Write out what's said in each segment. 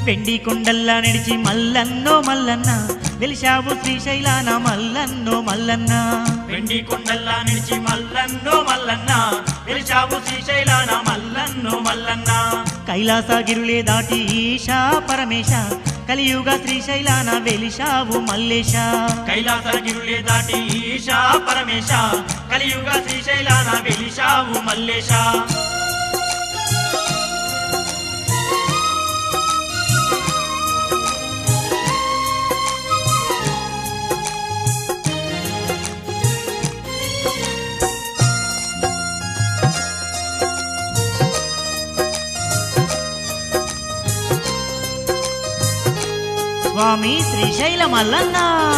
వెండి కొండల్లా నడిచి మల్లన్నో మల్లన్న వెలిశావు శ్రీశైలాన మల్లన్నో మల్లన్న వెండి కొండల్లా నిలిచి మల్లన్నో మల్లన్న వెలిచావు శ్రీశైలాన మల్లన్నో మల్లన్న కైలాసగిరులే దాటి ఈశా పరమేశ కలియుగ శ్రీశైలాన వెలిశావు మల్లేశ కైలాసగిరులే దాటి ఈశా పరమేశ కలియుగ శ్రీశైలాన వెలిశావు మల్లేశ స్వామి శ్రీశైల మల్లన్న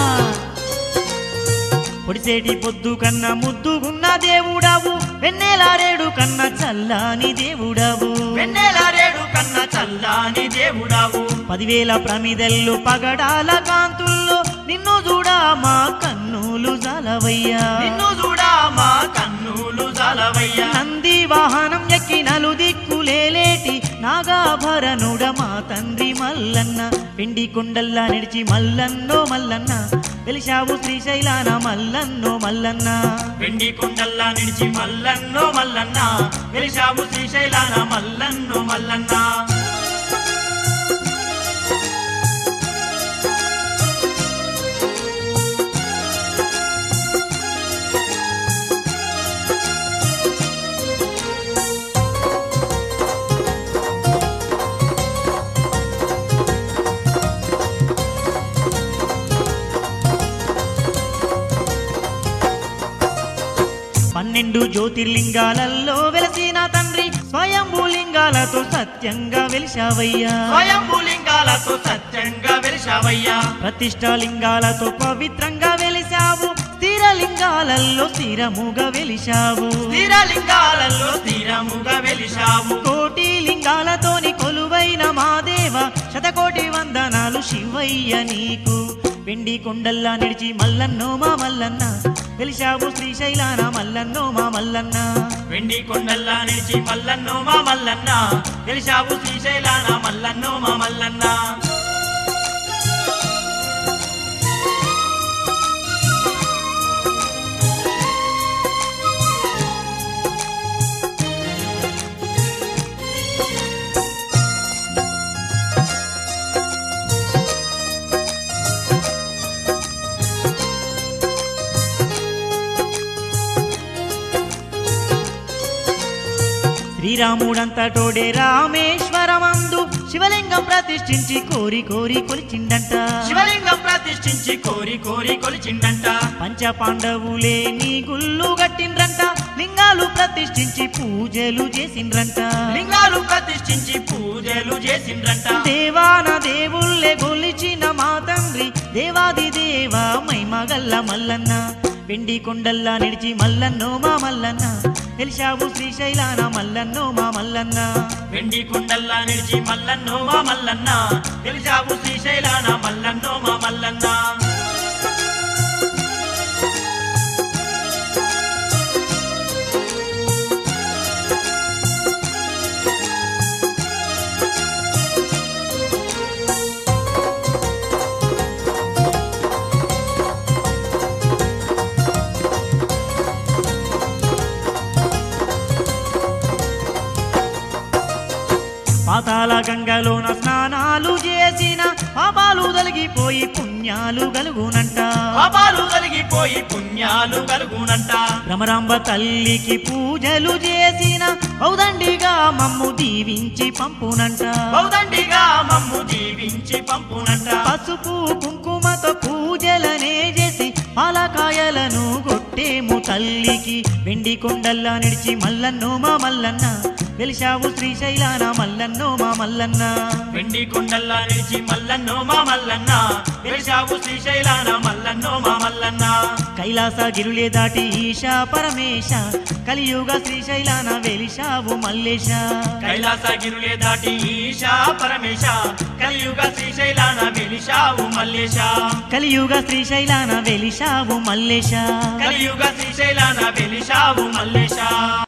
పొడిసేటి పొద్దు కన్న ముద్దుగున్న దేవుడావు వెన్నెలారేడు కన్న చల్లాని దేవుడావు వెన్నెలారేడు కన్న చల్లాని దేవుడావు పదివేల ప్రమిదల్లు పగడాల కాంతుల్లో నిన్ను చూడా మా కన్నులు జాలవయ్యా నిన్ను చూడా మా కన్నులు జాలవయ్యా నంది వాహనం ఎక్కి నలు దిక్కులేలేటి నాగాభరణుడ మా తండ్రి మల్లన్న పిండి కొండల్లా నిడిచి మల్లన్నో మల్లన్న వెలిశావు శ్రీశైలాన మల్లన్నో మల్లన్న వెండి కొండల్లా నిలిచి మల్లన్నో మల్లన్న వెలిశావు శ్రీశైలాన మల్లన్నో మల్లన్న పన్నెండు జ్యోతిర్లింగాలలో వెలసిన తండ్రి స్వయంభూలింగాలతో సత్యంగా వెలిశావయ్యా స్వయంభూలింగాలతో సత్యంగా వెలిశావయ్యా ప్రతిష్టాలింగాలతో పవిత్రంగా వెలిశావు స్థిరలింగాలలో స్థిరముగా వెలిశావు స్థిరలింగాలలో స్థిరముగా వెలిశావు కోటి లింగాలతోని కొలువైన మాదేవ శతకోటి వందనాలు శివయ్య నీకు వెండి కొండల్లా నిడిచి మల్లన్నో మా మల్లన్న వెలిశావు శ్రీశైలాన మల్లన్నో మా మల్లన్న వెండి కొండల్లా నిలిచి మల్లన్నో మా మల్లన్న వెలిశావు శ్రీశైలాన మల్లన్నో మా మల్లన్న శ్రీరాముడంతటోడే రామేశ్వరమందు శివలింగం ప్రతిష్ఠించి కోరి కోరి కొలిచిండంట శివలింగం ప్రతిష్ఠించి కోరి కోరి కొలిచిండంట పంచ పాండవులే నీ గుళ్ళు గట్టిండ్రంట లింగాలు ప్రతిష్ఠించి పూజలు చేసిండ్రంట లింగాలు ప్రతిష్ఠించి పూజలు చేసిండ్రంట దేవాన దేవుళ్ళే గొలిచిన మా తండ్రి దేవాది దేవ మైమగల్ల మల్లన్న వెండి కొండల్లా నిడిచి మల్లన్నో మా మల్లన్న తెలిసావు శ్రీశైలాన మల్లన్నో మా మల్లన్న వెండి కొండల్లా నిలిచి మల్లన్నో మా మల్లన్న వెలిశావు శ్రీశైలాన మల్లన్నో మా మల్లన్న పాతాల గంగలోన స్నానాలు చేసిన పాపాలు తొలగిపోయి పుణ్యాలు గలుగునంట పాపాలు కలిగిపోయి పుణ్యాలు కలుగునంట భ్రమరాంబ తల్లికి పూజలు చేసిన ఔదండిగా మమ్ము దీవించి పంపునంట బౌదండిగా మమ్ము జీవించి పంపునంట పసుపు కుంకుమతో పూజలనే చేసి పాలకాయలను కొట్టేము తల్లికి వెండి కొండల్లా నిడిచి మల్లన్నో మా మల్లన్న వెలిశావు శ్రీశైలాన మల్లన్నో మా మల్లన్న వెండి కొండల్లా నిలిచి మల్లన్నో మా మల్లన్న వెలిశావు శ్రీశైలాన మల్లన్నో మా మల్లన్న కైలాస గిరులే దాటి ఈశా పరమేశ కలియుగ శ్రీశైలాన వెలిశావు మల్లేశ కైలాసగిరులే దాటి ఈశా పరమేశ కలియుగ శ్రీశైలాన వెలిశావు మల్లేశ కలియుగ శ్రీశైలాన వెలిశావు మల్లేశ కలియుగ శ్రీశైలాన వెలిశావు మల్లేశ